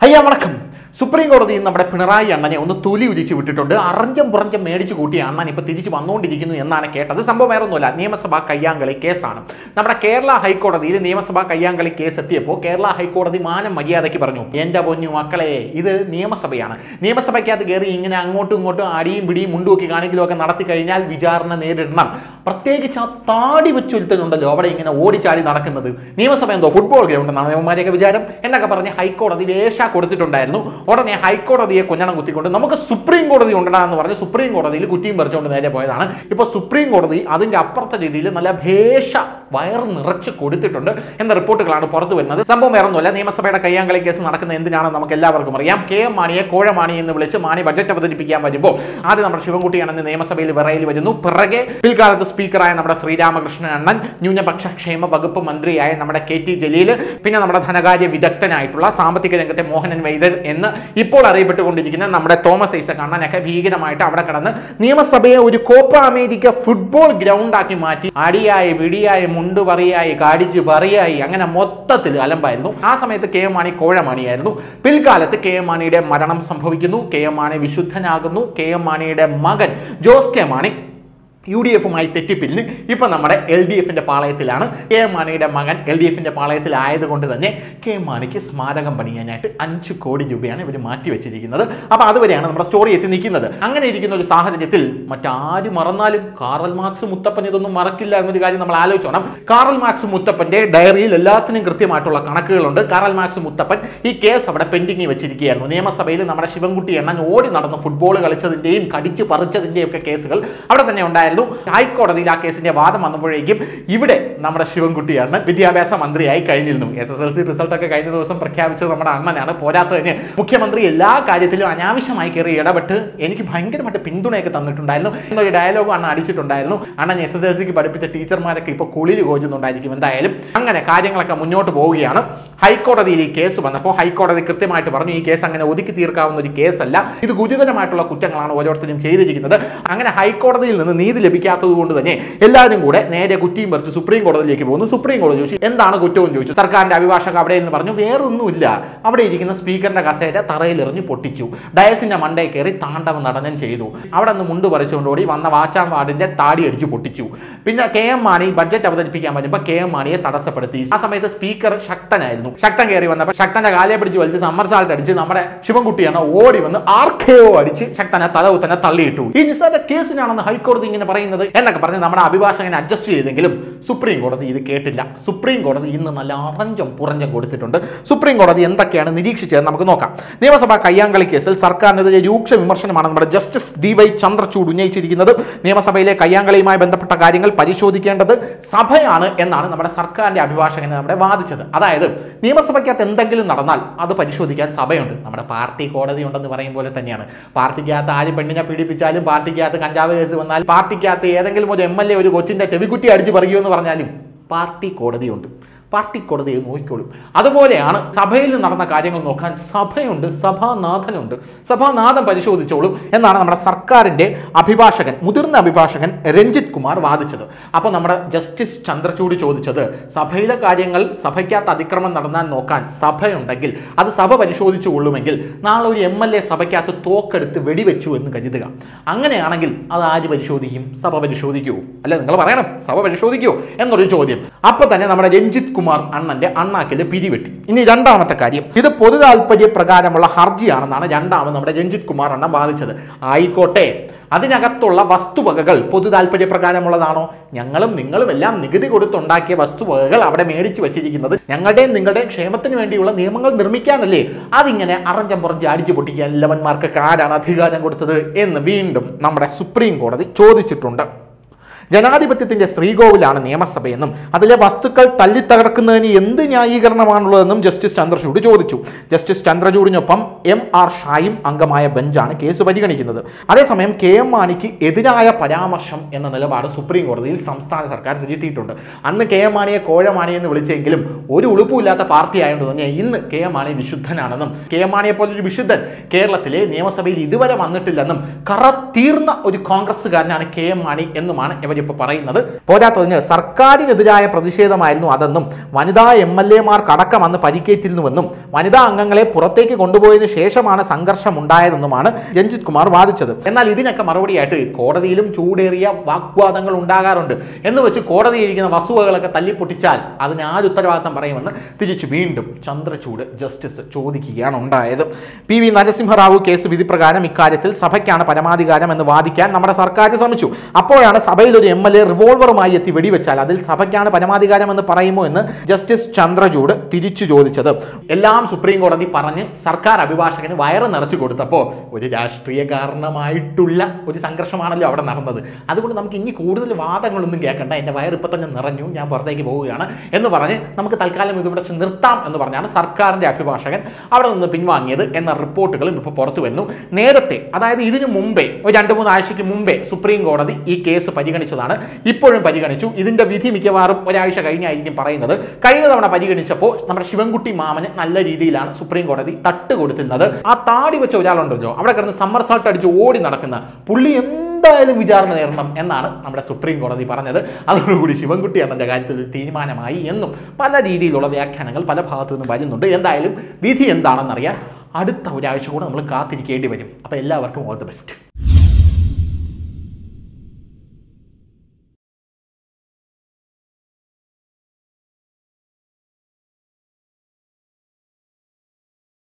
അയ്യാ വണക്കം സുപ്രീം കോടതി നമ്മുടെ പിണറായി അണ്ണനെ ഒന്ന് തൊലി ഉരിച്ച് വിട്ടിട്ടുണ്ട് അറഞ്ചം പുറഞ്ചം മേടിച്ച് കൂട്ടിയ അണ്ണൻ ഇപ്പൊ തിരിച്ചു വന്നുകൊണ്ടിരിക്കുന്നു എന്നാണ് കേട്ടത് സംഭവം വേറെ ഒന്നുമല്ല നിയമസഭാ കയ്യാങ്കളി കേസാണ് നമ്മുടെ കേരള ഹൈക്കോടതിയിൽ നിയമസഭാ കയ്യാങ്കളി കേസ് എത്തിയപ്പോൾ കേരള ഹൈക്കോടതി മാനം മര്യാദയ്ക്ക് പറഞ്ഞു എന്റെ പൊന്നു മക്കളെ ഇത് നിയമസഭയാണ് നിയമസഭയ്ക്കകത്ത് കയറി ഇങ്ങനെ അങ്ങോട്ടും ഇങ്ങോട്ടും അടിയും പിടിയും മുണ്ടുമൊക്കെ കാണിക്കലും ഒക്കെ നടത്തി കഴിഞ്ഞാൽ വിചാരണ നേരിടണം പ്രത്യേകിച്ച് ആ താടി വെച്ചൊരുത്തനുണ്ടല്ലോ അവിടെ ഇങ്ങനെ ഓടിച്ചാടി നടക്കുന്നത് നിയമസഭ എന്തോ ഫുട്ബോൾ ഗ്രൗണ്ട് എന്നാണ് നിയമന്മാരെയൊക്കെ വിചാരം എന്നൊക്കെ പറഞ്ഞ് ഹൈക്കോടതി രേഷ കൊടുത്തിട്ടുണ്ടായിരുന്നു ഉടനെ ഹൈക്കോടതിയെ കൊഞ്ഞണം കുത്തിക്കൊണ്ട് നമുക്ക് സുപ്രീം കോടതി ഉണ്ടടാ എന്ന് പറഞ്ഞ് സുപ്രീം കോടതിയിൽ കുറ്റിയും പറിച്ചുകൊണ്ട് നേരെ പോയതാണ് ഇപ്പോൾ സുപ്രീം കോടതി അതിന്റെ അപ്പുറത്തെ രീതിയിൽ നല്ല ഭേഷ വയർ നിറച്ച് കൊടുത്തിട്ടുണ്ട് എന്ന റിപ്പോർട്ടുകളാണ് പുറത്തു വരുന്നത് സംഭവം വേറെ ഒന്നുമല്ല നിയമസഭയുടെ കയ്യാങ്കളി കേസ് നടക്കുന്ന എന്തിനാണെന്ന് നമുക്ക് എല്ലാവർക്കും അറിയാം കെ എം മാണിയെ കോഴമാണി എന്ന് വിളിച്ച് മാണി ബജറ്റ് അവതരിപ്പിക്കാൻ വരുമ്പോൾ ആദ്യം നമ്മുടെ ശിവൻകുട്ടിയാണെന്ന് നിയമസഭയിൽ വിറയിൽ വരുന്നു പിറകെ പിൽക്കാലത്ത് സ്പീക്കറായ നമ്മുടെ ശ്രീരാമകൃഷ്ണൻ അണ്ണൻ ന്യൂനപക്ഷ ക്ഷേമ വകുപ്പ് മന്ത്രിയായ നമ്മുടെ കെ ടി ജലീൽ പിന്നെ നമ്മുടെ ധനകാര്യ വിദഗ്ധനായിട്ടുള്ള സാമ്പത്തിക രംഗത്തെ മോഹനൻ വൈദ്യർ എന്ന് ഇപ്പോൾ അറിയപ്പെട്ടുകൊണ്ടിരിക്കുന്ന നമ്മുടെ തോമസ് ഐസക് അണ്ണനൊക്കെ ഭീകരമായിട്ട് അവിടെ കടന്ന് നിയമസഭയെ ഒരു കോപ്പ അമേരിക്ക ഫുട്ബോൾ ഗ്രൗണ്ട് ആക്കി മാറ്റി അടിയായി വിടിയായി മുണ്ട് പറയായി കാടിച്ച് പറയായി അങ്ങനെ മൊത്തത്തിൽ അലമ്പായിരുന്നു ആ സമയത്ത് കെ എം മാണി കോഴമാണിയായിരുന്നു പിൽക്കാലത്ത് കെ എം മാണിയുടെ മരണം സംഭവിക്കുന്നു കെ എം മാണി വിശുദ്ധനാകുന്നു കെ എം മാണിയുടെ മകൻ Jose K Mani U D എഫുമായി തെറ്റിപ്പിരിഞ്ഞ് ഇപ്പൊ നമ്മുടെ എൽ ഡി എഫിന്റെ പാളയത്തിലാണ് കെ എം മാണിയുടെ മകൻ എൽ ഡി എഫിന്റെ പാളയത്തിലായതുകൊണ്ട് തന്നെ കെ എം മാണിക്ക് സ്മാരകം പണിയാനായിട്ട് അഞ്ച് കോടി രൂപയാണ് ഇവർ മാറ്റി വെച്ചിരിക്കുന്നത് അപ്പൊ അതുവരെയാണ് നമ്മുടെ സ്റ്റോറി എത്തി നിൽക്കുന്നത് അങ്ങനെ ഇരിക്കുന്ന ഒരു സാഹചര്യത്തിൽ മറ്റാര് മറന്നാലും കാറൽ മാർക്സ് മുത്തപ്പൻ ഇതൊന്നും മറക്കില്ല എന്നൊരു കാര്യം നമ്മൾ ആലോചിച്ചോണം കാറൽ മാർക്സ് മുത്തപ്പന്റെ ഡയറിയിൽ എല്ലാത്തിനും കൃത്യമായിട്ടുള്ള കണക്കുകളുണ്ട് കാറൽ മാർക്സ് മുത്തപ്പൻ ഈ കേസ് അവിടെ പെൻഡിങ് വെച്ചിരിക്കുകയായിരുന്നു നിയമസഭയിൽ നമ്മുടെ ശിവൻകുട്ടി എണ്ണൻ ഓടി നടന്ന് ഫുട്ബോൾ കളിച്ചതിന്റെയും കടിച്ചു പറിച്ചതിന്റെയും ഒക്കെ കേസുകൾ അവിടെ തന്നെ ഉണ്ടായിരുന്നു ഹൈക്കോടതിയിൽ ആ കേസിന്റെ വാദം വന്നപ്പോഴേക്കും ഇവിടെ നമ്മുടെ ശിവൻകുട്ടി അണ്ണൻ വിദ്യാഭ്യാസ മന്ത്രിയായി കഴിഞ്ഞിരുന്നു S S L C result ഒക്കെ കഴിഞ്ഞ ദിവസം പ്രഖ്യാപിച്ചത് നമ്മുടെ അണ്ണനാണ് പോരാത്തതിന് മുഖ്യമന്ത്രി എല്ലാ കാര്യത്തിലും അനാവശ്യമായി കയറി ഇടപെട്ട് എനിക്ക് ഭയങ്കരമായിട്ട് പിന്തുണയൊക്കെ തന്നിട്ടുണ്ടായിരുന്നു എന്നൊരു ഡയലോഗ് അണ്ണൻ അടിച്ചിട്ടുണ്ടായിരുന്നു അണ്ണൻ എസ് എസ് എൽ സിക്ക് പഠിപ്പിച്ച ടീച്ചർമാരൊക്കെ ഇപ്പോൾ കുളിയിൽ കോരുന്നുണ്ടായിരിക്കും എന്തായാലും അങ്ങനെ കാര്യങ്ങളൊക്കെ മുന്നോട്ട് പോവുകയാണ് ഹൈക്കോടതിയിൽ ഈ കേസ് വന്നപ്പോൾ ഹൈക്കോടതി കൃത്യമായിട്ട് പറഞ്ഞു ഈ കേസ് അങ്ങനെ ഒതുക്കി തീർക്കാവുന്ന ഒരു കേസല്ല ഇത് ഗുരുതരമായിട്ടുള്ള കുറ്റങ്ങളാണ് ഓരോരുത്തരും ചെയ്തിരിക്കുന്നത് അങ്ങനെ ഹൈക്കോടതിയിൽ നിന്ന് നീതി ലഭിക്കാത്തത് കൊണ്ട് തന്നെ എല്ലാവരും കൂടെ നേരെ കുറ്റിയും പറിച്ച് സുപ്രീം കോടതിയിലേക്ക് പോകുന്നു സുപ്രീം കോടതി ചോദിച്ചു എന്താണ് കുറ്റവും ചോദിച്ചു സർക്കാരിന്റെ അഭിഭാഷക അവിടെ എന്ന് പറഞ്ഞു വേറൊന്നുമില്ല അവിടെ ഇരിക്കുന്ന സ്പീക്കറിന്റെ കസേര തറയിലെറിഞ്ഞ് പൊട്ടിച്ചു ഡയസിന്റെ മണ്ടയിൽ കയറി താണ്ഡവ നടനം ചെയ്തു അവിടെ നിന്ന് മുണ്ട് പറിച്ചുകൊണ്ടോടി വന്ന വാച്ചാം വാർഡിന്റെ താടി അടിച്ചു പൊട്ടിച്ചു പിന്നെ കെ എം മാണി ബഡ്ജറ്റ് അവതരിപ്പിക്കാൻ വരുമ്പോൾ കെ എം മാണിയെ തടസ്സപ്പെടുത്തി ആ സമയത്ത് സ്പീക്കർ ശക്തനായിരുന്നു ശക്തൻ കയറി വന്നപ്പോൾ ശക്തന്റെ കാലയെ പിടിച്ച് വലിച്ച് സമ്മർ സാൾട്ട് അടിച്ച് നമ്മുടെ ശിവൻകുട്ടിയാണ് ഓടി വന്ന് ആർക്കെയോ അടിച്ച് ശക്തനെ തലവ് തന്നെ തള്ളിയിട്ടു ഈ നിസ്സാര കേസിനാണെന്ന് ഹൈക്കോടതി ഇങ്ങനെ പറയുന്നത് എന്നൊക്കെ പറഞ്ഞ് നമ്മുടെ അഭിഭാഷകനെ അഡ്ജസ്റ്റ് ചെയ്തെങ്കിലും സുപ്രീം കോടതി ഇത് കേട്ടില്ല സുപ്രീം കോടതി ഇന്ന് നല്ല അറഞ്ചം പുറഞ്ചം കൊടുത്തിട്ടുണ്ട് സുപ്രീം കോടതി എന്തൊക്കെയാണ് നിരീക്ഷിച്ചത് നമുക്ക് നോക്കാം നിയമസഭാ കയ്യാങ്കളി കേസിൽ സർക്കാരിനെതിരെ രൂക്ഷ വിമർശനമാണ് നമ്മുടെ ജസ്റ്റിസ് ഡി വൈ ചന്ദ്രചൂഡ് ഉന്നയിച്ചിരിക്കുന്നത് നിയമസഭയിലെ കയ്യാങ്കളിയുമായി ബന്ധപ്പെട്ട കാര്യങ്ങൾ പരിശോധിക്കേണ്ടത് സഭയാണ് എന്നാണ് നമ്മുടെ സർക്കാരിന്റെ അഭിഭാഷകൻ നമ്മുടെ വാദിച്ചത് അതായത് നിയമസഭയ്ക്കകത്ത് എന്തെങ്കിലും നടന്നാൽ അത് പരിശോധിക്കാൻ സഭയുണ്ട് നമ്മുടെ പാർട്ടി കോടതി ഉണ്ടെന്ന് പറയും പോലെ തന്നെയാണ് പാർട്ടിക്കകത്ത് ആര് പെണ്ണിനെ പീഡിപ്പിച്ചാലും പാർട്ടിക്കകത്ത് കഞ്ചാവ് കേസ് വന്നാൽ പാർട്ടിക്കകത്ത് ഏതെങ്കിലും ഒരു എം എൽ എ ഒരു കൊച്ചിന്റെ ചെവിക്കുട്ടി അടിച്ചു പറയുമെന്ന് പറഞ്ഞാലും പാർട്ടി കോടതിയുണ്ട് പാർട്ടി കോടതിയെ നോക്കിക്കോളും അതുപോലെയാണ് സഭയിൽ നടന്ന കാര്യങ്ങൾ നോക്കാൻ സഭയുണ്ട് സഭാനാഥനുണ്ട് സഭാനാഥൻ പരിശോധിച്ചോളും എന്നാണ് നമ്മുടെ സർക്കാരിന്റെ അഭിഭാഷകൻ മുതിർന്ന അഭിഭാഷകൻ രഞ്ജിത് കുമാർ വാദിച്ചത് അപ്പോൾ നമ്മുടെ ജസ്റ്റിസ് ചന്ദ്രചൂഡ് ചോദിച്ചത് സഭയിലെ കാര്യങ്ങൾ സഭയ്ക്കകത്ത് അതിക്രമം നടന്നാൽ നോക്കാൻ സഭയുണ്ടെങ്കിൽ അത് സഭ പരിശോധിച്ചു കൊള്ളുമെങ്കിൽ നാളെ ഒരു എം എൽ എ സഭയ്ക്കകത്ത് തോക്കെടുത്ത് വെടിവെച്ചു എന്ന് കരുതുക അങ്ങനെയാണെങ്കിൽ അത് ആര് പരിശോധിക്കും സഭ പരിശോധിക്കുമോ അല്ല നിങ്ങൾ പറയണം സഭ പരിശോധിക്കുമോ എന്നൊരു ചോദ്യം അപ്പൊ തന്നെ നമ്മുടെ രഞ്ജിത് കുമാർ അണ്ണന്റെ അണ്ണാക്കില് പിരിവെട്ടി ഇനി രണ്ടാമത്തെ കാര്യം ഇത് പൊതു താല്പര്യ പ്രകാരമുള്ള ഹർജിയാണെന്നാണ് രണ്ടാമത് നമ്മുടെ രഞ്ജിത് കുമാർ അണ്ണൻ വാദിച്ചത് ആയിക്കോട്ടെ അതിനകത്തുള്ള വസ്തുവകകൾ പൊതു താല്പര്യ പ്രകാരമുള്ളതാണോ ഞങ്ങളും നിങ്ങളും എല്ലാം നികുതി കൊടുത്തുണ്ടാക്കിയ വസ്തുവകകൾ അവിടെ മേടിച്ചു വെച്ചിരിക്കുന്നത് ഞങ്ങളുടെയും നിങ്ങളുടെയും ക്ഷേമത്തിന് വേണ്ടിയുള്ള നിയമങ്ങൾ നിർമ്മിക്കാനല്ലേ അതിങ്ങനെ അറഞ്ചം പുറഞ്ച് അടിച്ചു പൊട്ടിക്കാൻ ലവന്മാർക്കൊക്കെ ആരാണ് അധികാരം കൊടുത്തത് എന്ന് വീണ്ടും നമ്മുടെ സുപ്രീം കോടതി ചോദിച്ചിട്ടുണ്ട് ജനാധിപത്യത്തിന്റെ ശ്രീകോവിലാണ് നിയമസഭയെന്നും അതിലെ വസ്തുക്കൾ തല്ലിത്തകർക്കുന്നതിന് എന്ത് ന്യായീകരണമാണുള്ളതെന്നും ജസ്റ്റിസ് ചന്ദ്രചൂഡ് ചോദിച്ചു ജസ്റ്റിസ് ചന്ദ്രചൂഡിനൊപ്പം എം ആർ ഷായും അംഗമായ ബെഞ്ചാണ് കേസ് പരിഗണിക്കുന്നത് അതേസമയം കെ എം മാണിക്ക് എതിരായ പരാമർശം എന്ന നിലപാട് സുപ്രീം കോടതിയിൽ സംസ്ഥാന സർക്കാർ തിരുത്തിയിട്ടുണ്ട് അന്ന് കെ എം മാണിയെ കോഴമാണി എന്ന് വിളിച്ചെങ്കിലും ഒരു ഉളുപ്പുമില്ലാത്ത പാർട്ടി ആയതുകൊണ്ട് തന്നെ ഇന്ന് കെ എം മാണി വിശുദ്ധനാണെന്നും കെ എം മാണിയെ പോലൊരു വിശുദ്ധൻ കേരളത്തിലെ നിയമസഭയിൽ ഇതുവരെ വന്നിട്ടില്ലെന്നും കറ തീർന്ന ഒരു കോൺഗ്രസ്സുകാരനാണ് കെ എം മാണി എന്നുമാണ് ഇവർ ഇപ്പോൾ പറയുന്നത് പോരാത്തതിന് സർക്കാരിനെതിരായ പ്രതിഷേധമായിരുന്നു അതെന്നും വനിതാ എം എൽ എമാർക്കടക്കം അന്ന് പരിക്കേറ്റിരുന്നുവെന്നും വനിതാ അംഗങ്ങളെ പുറത്തേക്ക് കൊണ്ടുപോയതിനു ശേഷമാണ് സംഘർഷം ഉണ്ടായതെന്നുമാണ് രഞ്ജിത് കുമാർ വാദിച്ചത് എന്നാൽ ഇതിനൊക്കെ മറുപടിയായിട്ട് കോടതിയിലും ചൂടേറിയ വാഗ്വാദങ്ങൾ ഉണ്ടാകാറുണ്ട് എന്ന് വെച്ച് കോടതിയിരിക്കുന്ന വസ്തുവകളൊക്കെ തല്ലിപ്പൊട്ടിച്ചാൽ അതിന് ആര് ഉത്തരവാദിത്തം പറയുമെന്ന് തിരിച്ചു വീണ്ടും ചന്ദ്രചൂട് ജസ്റ്റിസ് ചോദിക്കുകയാണ് ഉണ്ടായത് പി വി നരസിംഹറാവു കേസ് വിധി പ്രകാരം ഇക്കാര്യത്തിൽ സഭയ്ക്കാണ് പരമാധികാരം എന്ന് വാദിക്കാൻ നമ്മുടെ സർക്കാർ ശ്രമിച്ചു അപ്പോഴാണ് സഭയിൽ ഒരു എം എൽ എ റിവോൾവറുമായി എത്തി വെടിവെച്ചാൽ അതിൽ സഭയ്ക്കാണ് പരമാധികാരം എന്ന് പറയുമോ എന്ന് ജസ്റ്റിസ് ചന്ദ്രചൂഡ് തിരിച്ചു ചോദിച്ചത് എല്ലാം സുപ്രീം കോടതി പറഞ്ഞ് സർക്കാർ അഭിഭാഷകന് വയറ് നിറച്ചു കൊടുത്തപ്പോൾ ഒരു രാഷ്ട്രീയ കാരണമായിട്ടുള്ള ഒരു സംഘർഷമാണല്ലോ അവിടെ നടന്നത് അതുകൊണ്ട് നമുക്ക് ഇനി കൂടുതൽ വാദങ്ങളൊന്നും കേൾക്കണ്ട എൻ്റെ വയറ് ഇപ്പം തന്നെ നിറഞ്ഞു ഞാൻ പുറത്തേക്ക് പോവുകയാണ് എന്ന് പറഞ്ഞ് നമുക്ക് തൽക്കാലം ഇതിവിടെ വെച്ച് നിർത്താം എന്ന് പറഞ്ഞാണ് സർക്കാരിൻ്റെ അഭിഭാഷകൻ അവിടെ നിന്ന് പിൻവാങ്ങിയത് എന്ന റിപ്പോർട്ടുകളും ഇപ്പോൾ പുറത്തു വന്നു നേരത്തെ അതായത് ഇതിനു മുമ്പേ ഒരു രണ്ട് മൂന്ന് ആഴ്ചയ്ക്ക് മുമ്പേ സുപ്രീം കോടതി ഈ കേസ് പരിഗണിച്ചതാണ് ഇപ്പോഴും പരിഗണിച്ചു ഇതിന്റെ വിധി മിക്കവാറും ഒരാഴ്ച കഴിഞ്ഞായിരിക്കും പറയുന്നത് കഴിഞ്ഞ തവണ പരിഗണിച്ചപ്പോൾ നമ്മുടെ ശിവൻകുട്ടി മാമന് നല്ല രീതിയിലാണ് സുപ്രീം കോടതി തട്ട് കൊടുത്തിരുന്നത് ആ താടി വെച്ച ഒരാളുണ്ടല്ലോ അവിടെ കിടന്ന് സമ്മർ സാൾട്ട് അടിച്ച് ഓടി നടക്കുന്ന പുള്ളി എന്തായാലും വിചാരണ നേരിടണം എന്നാണ് നമ്മുടെ സുപ്രീം കോടതി പറഞ്ഞത് അതോടുകൂടി ശിവൻകുട്ടി അണ്ണന്റെ കാര്യത്തിൽ ഒരു തീരുമാനമായി എന്നും പല രീതിയിലുള്ള വ്യാഖ്യാനങ്ങൾ പല ഭാഗത്തു നിന്നും വരുന്നുണ്ട് എന്തായാലും വിധി എന്താണെന്നറിയാൻ അടുത്ത ഒരാഴ്ച കൂടെ നമ്മൾ കാത്തിരിക്കേണ്ടി വരും അപ്പോൾ എല്ലാവർക്കും ഓൾ ദി ബെസ്റ്റ്